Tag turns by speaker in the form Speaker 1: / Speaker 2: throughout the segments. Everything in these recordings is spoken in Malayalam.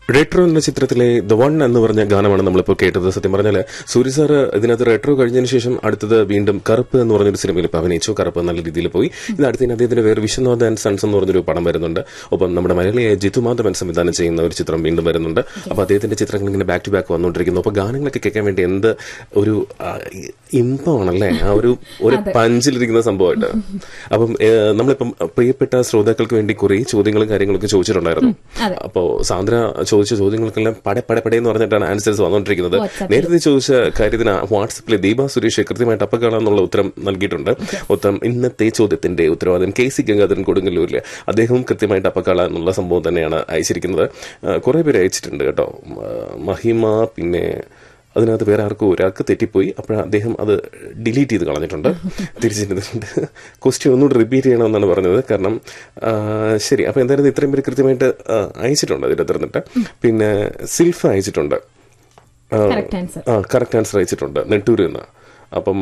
Speaker 1: റെട്രോ എന്ന ചിത്രത്തിലെ ദ വൺ എന്ന് പറഞ്ഞ ഗാനമാണ് നമ്മളിപ്പോൾ കേട്ടത് സത്യം പറഞ്ഞാൽ സൂര്യ സാർ ഇതിനകത്ത് റെട്രോ കഴിഞ്ഞതിന് ശേഷം അടുത്തത് വീണ്ടും കറുപ്പ് എന്ന് പറഞ്ഞൊരു സിനിമയിൽ ഇപ്പോൾ അഭിനയിച്ചു കറുപ്പ് നല്ല രീതിയിൽ പോയി ഇത് അടുത്തതിന് അദ്ദേഹത്തിന് വേറെ വിശ്വനാഥ് ആൻഡ് സൺസ് എന്ന് പറഞ്ഞൊരു പടം വരുന്നുണ്ട് ഒപ്പം നമ്മുടെ മലയാളിയായ ജിത്തു മാധവൻ സംവിധാനം ചെയ്യുന്ന ഒരു ചിത്രം വീണ്ടും വരുന്നുണ്ട് അപ്പോൾ അദ്ദേഹത്തിന്റെ ചിത്രങ്ങൾ ഇങ്ങനെ ബാക്ക് ടു ബാക്ക് വന്നുകൊണ്ടിരിക്കുന്നു അപ്പോൾ ഗാനങ്ങളൊക്കെ കേൾക്കാൻ വേണ്ടി എന്ത് ഒരു ആ, ഇമ്പമാണല്ലേ ആ ഒരു ഒരു പഞ്ചിലിരിക്കുന്ന സംഭവമായിട്ട് അപ്പം ഏഹ്, നമ്മളിപ്പം പ്രിയപ്പെട്ട ശ്രോതാക്കൾക്ക് വേണ്ടി കുറേ ചോദ്യങ്ങളും കാര്യങ്ങളൊക്കെ ചോദിച്ചിട്ടുണ്ടായിരുന്നു
Speaker 2: അതെ.
Speaker 1: അപ്പോ സാന്ദ്ര ചോദിച്ച ചോദ്യങ്ങൾക്കെല്ലാം പടെ പടെ പടെ എന്ന് പറഞ്ഞിട്ടാണ് ആൻസേഴ്സ് വന്നുകൊണ്ടിരിക്കുന്നത്
Speaker 2: WhatsApp.
Speaker 1: നേരത്തെ ചോദിച്ച കാര്യത്തിന് വാട്സപ്പിൽ ദീപ സുരേഷ് കൃത്യമായിട്ട് അപ്പക്കാളെന്നുള്ള ഉത്തരം നൽകിയിട്ടുണ്ട് ഉത്തരം ഇന്നത്തെ ചോദ്യത്തിന്റെ ഉത്തരവാദിത്തം കെ സി ഗംഗാധരൻ കൊടുങ്ങല്ലൂരിലെ അദ്ദേഹവും കൃത്യമായിട്ട് അപ്പക്കാള എന്നുള്ള സംഭവം തന്നെയാണ് അയച്ചിരിക്കുന്നത് ആ, കുറെ പേര് അയച്ചിട്ടുണ്ട് കേട്ടോ ആ, മഹിമ പിന്നെ അതിനകത്ത് വേറെ ആർക്കും ഒരാൾക്ക് തെറ്റിപ്പോയി അപ്പോൾ അദ്ദേഹം അത് ഡിലീറ്റ് ചെയ്ത് കളഞ്ഞിട്ടുണ്ട് തിരിച്ചിട്ടുണ്ട് ക്വസ്റ്റ്യൻ ഒന്നുകൂടി റിപ്പീറ്റ് ചെയ്യണമെന്നാണ് പറഞ്ഞത് കാരണം ആ, ശരി അപ്പോൾ എന്തായാലും ഇത്രയും പേര് കൃത്യമായിട്ട് ആ, അയച്ചിട്ടുണ്ട് അതിൻ്റെ തീർന്നിട്ട് പിന്നെ സിൽഫ അയച്ചിട്ടുണ്ട് ആ,
Speaker 2: Correct answer.
Speaker 1: ആ കറക്റ്റ് ആൻസർ അയച്ചിട്ടുണ്ട് നെട്ടൂരിൽ നിന്ന് അപ്പം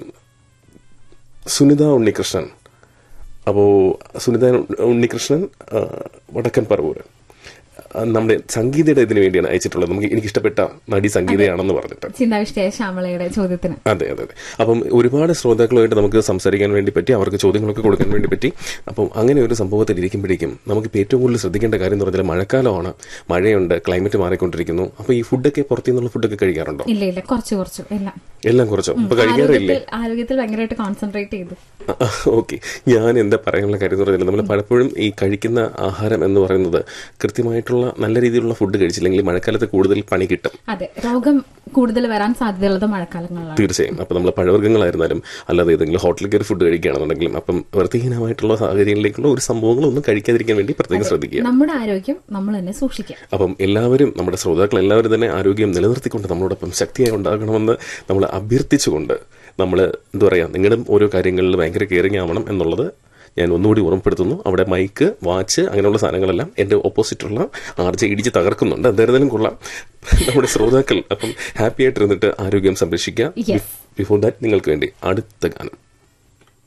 Speaker 1: സുനിത ഉണ്ണികൃഷ്ണൻ അപ്പോ സുനിത ഉണ്ണികൃഷ്ണൻ ആ, വടക്കൻ പറവൂര് ആ, നമ്മുടെ സംഗീതയുടെ ഇതിനു വേണ്ടിയാണ് അയച്ചിട്ടുള്ളത് നമുക്ക് എനിക്ക് ഇഷ്ടപ്പെട്ട നടി സംഗീതയാണെന്ന് പറഞ്ഞിട്ട്
Speaker 2: ചിന്താവിഷ്ടയായ ശ്യാമളയുടെ ചോദ്യത്തിന്
Speaker 1: അതെ അതെ അതെ അപ്പം ഒരുപാട് ശ്രോതാക്കളുമായിട്ട് നമുക്ക് സംസാരിക്കാൻ വേണ്ടി പറ്റി അവർക്ക് ചോദ്യങ്ങളൊക്കെ കൊടുക്കാൻ വേണ്ടി പറ്റി അപ്പം അങ്ങനെ ഒരു സംഭവത്തിൽ ഇരിക്കുമ്പോഴേക്കും നമുക്കിപ്പോൾ ഏറ്റവും കൂടുതൽ ശ്രദ്ധിക്കേണ്ട കാര്യം എന്ന് പറഞ്ഞാൽ മഴക്കാലമാണ് മഴയുണ്ട് ക്ലൈമറ്റ് മാറിക്കൊണ്ടിരിക്കുന്നു അപ്പോൾ ഈ ഫുഡൊക്കെ പുറത്തു നിന്നുള്ള ഫുഡൊക്കെ കഴിക്കാറുണ്ടോ
Speaker 2: ഇല്ല ഇല്ല കുറച്ച് കുറച്ചു എല്ലാം
Speaker 1: എല്ലാം കുറച്ചോ ഇപ്പൊ കഴിക്കാറില്ലേ
Speaker 2: ആരോഗ്യത്തിൽ ആരോഗ്യത്തിൽ ഭയങ്കരമായിട്ട് കോൺസെൻട്രേറ്റ് ചെയ്തു
Speaker 1: ഓക്കെ ഞാൻ എന്താ പറയാനുള്ള കാര്യം എന്ന് പറഞ്ഞാൽ നമ്മൾ പലപ്പോഴും ഈ കഴിക്കുന്ന ആഹാരം എന്ന് പറയുന്നത് കൃത്യമായിട്ടുള്ള നല്ല രീതിയിലുള്ള ഫുഡ് കഴിച്ചില്ലെങ്കിൽ മഴക്കാലത്ത് കൂടുതൽ പണി കിട്ടും
Speaker 2: അതെ രോഗം കൂടുതൽ വരാൻ സാധ്യതയുള്ളത് മഴക്കാലങ്ങളിലാണ്
Speaker 1: തീർച്ചയായും അപ്പം നമ്മൾ പഴവർഗ്ഗങ്ങളായിരുന്നാലും അല്ലാതെ ഏതെങ്കിലും ഹോട്ടലിൽ കയറി ഫുഡ് കഴിക്കുകയാണെന്നുണ്ടെങ്കിലും അപ്പം വൃത്തിഹീനമായിട്ടുള്ള സാഹചര്യങ്ങളിലേക്കുള്ള ഒരു സംഭവങ്ങളൊന്നും കഴിക്കാതിരിക്കാൻ വേണ്ടി പ്രത്യേകം ശ്രദ്ധിക്കുക
Speaker 2: നമ്മുടെ ആരോഗ്യം നമ്മൾ തന്നെ സൂക്ഷിക്കുക
Speaker 1: അപ്പം എല്ലാവരും നമ്മുടെ ശ്രോതാക്കൾ എല്ലാവരും തന്നെ ആരോഗ്യം നിലനിർത്തിക്കൊണ്ട് നമ്മളോടൊപ്പം ശക്തിയായി ഉണ്ടാകണമെന്ന് നമ്മൾ അഭ്യർത്ഥിച്ചുകൊണ്ട് നമ്മൾ എന്താ പറയുക നിങ്ങളും ഓരോ കാര്യങ്ങളിൽ ഭയങ്കര കെയറിങ് ആവണം എന്നുള്ളത് ഞാൻ ഒന്നുകൂടി ഓർമ്മപ്പെടുത്തുന്നു അവിടെ മൈക്ക് വാച്ച് അങ്ങനെയുള്ള സാധനങ്ങളെല്ലാം എൻ്റെ ഓപ്പോസിറ്റുള്ള ആർ ജെ ഇടിച്ച് തകർക്കുന്നുണ്ട് എന്തായിരുന്നാലും കൊള്ളാം നമ്മുടെ ശ്രോതാക്കൾ അപ്പം ഹാപ്പി ആയിട്ടിരുന്നിട്ട് ആരോഗ്യം സംരക്ഷിക്കുക
Speaker 2: Yes.
Speaker 1: ബിഫോർ ദാറ്റ് നിങ്ങൾക്ക് വേണ്ടി അടുത്ത ഗാനം